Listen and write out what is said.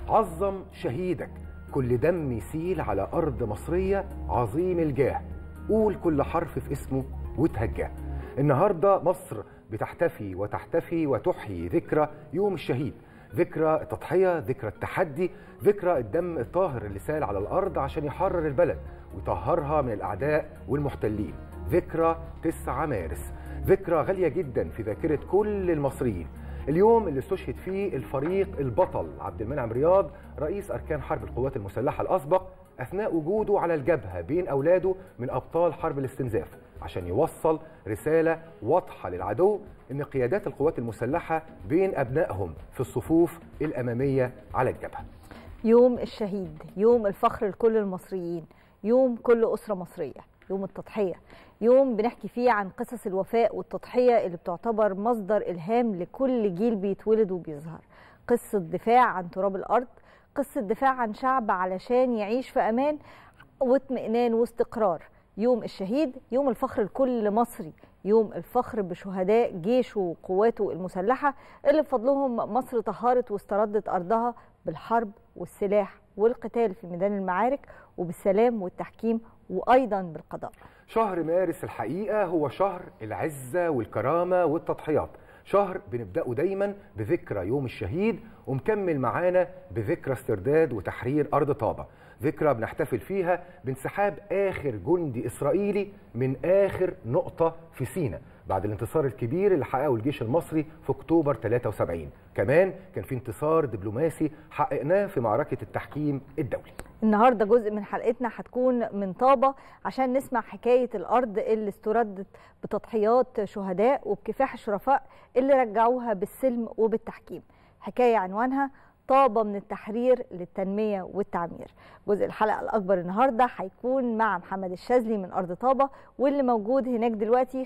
عظم شهيدك كل دم يسيل على أرض مصرية عظيم الجاه قول كل حرف في اسمه وتهجاه النهاردة مصر بتحتفي وتحتفي وتحيي ذكرى يوم الشهيد ذكرى التضحية ذكرى التحدي ذكرى الدم الطاهر اللي سال على الأرض عشان يحرر البلد ويطهرها من الأعداء والمحتلين ذكرى 9 مارس ذكرى غالية جدا في ذاكرة كل المصريين اليوم اللي استشهد فيه الفريق البطل عبد المنعم رياض رئيس أركان حرب القوات المسلحة الأسبق أثناء وجوده على الجبهة بين أولاده من أبطال حرب الاستنزاف عشان يوصل رسالة واضحة للعدو إن قيادات القوات المسلحة بين أبنائهم في الصفوف الأمامية على الجبهة يوم الشهيد يوم الفخر لكل المصريين يوم كل أسرة مصرية يوم التضحية يوم بنحكي فيه عن قصص الوفاء والتضحية اللي بتعتبر مصدر إلهام لكل جيل بيتولد وبيظهر قصة دفاع عن تراب الأرض قصة دفاع عن شعب علشان يعيش في أمان واطمئنان واستقرار يوم الشهيد يوم الفخر لكل مصري يوم الفخر بشهداء جيشه وقواته المسلحة اللي بفضلهم مصر طهرت واستردت أرضها بالحرب والسلاح والقتال في ميدان المعارك وبالسلام والتحكيم وأيضا بالقضاء شهر مارس الحقيقة هو شهر العزة والكرامة والتضحيات شهر بنبدأه دايما بذكرى يوم الشهيد ومكمل معانا بذكرى استرداد وتحرير أرض طابة ذكرى بنحتفل فيها بانسحاب آخر جندي إسرائيلي من آخر نقطة في سيناء بعد الانتصار الكبير اللي حققه الجيش المصري في أكتوبر 73 كمان كان في انتصار دبلوماسي حققناه في معركة التحكيم الدولي النهارده جزء من حلقتنا هتكون من طابه عشان نسمع حكايه الارض اللي استردت بتضحيات شهداء وبكفاح الشرفاء اللي رجعوها بالسلم وبالتحكيم حكايه عنوانها طابة من التحرير للتنمية والتعمير جزء الحلقة الأكبر النهاردة هيكون مع محمد الشاذلي من أرض طابة واللي موجود هناك دلوقتي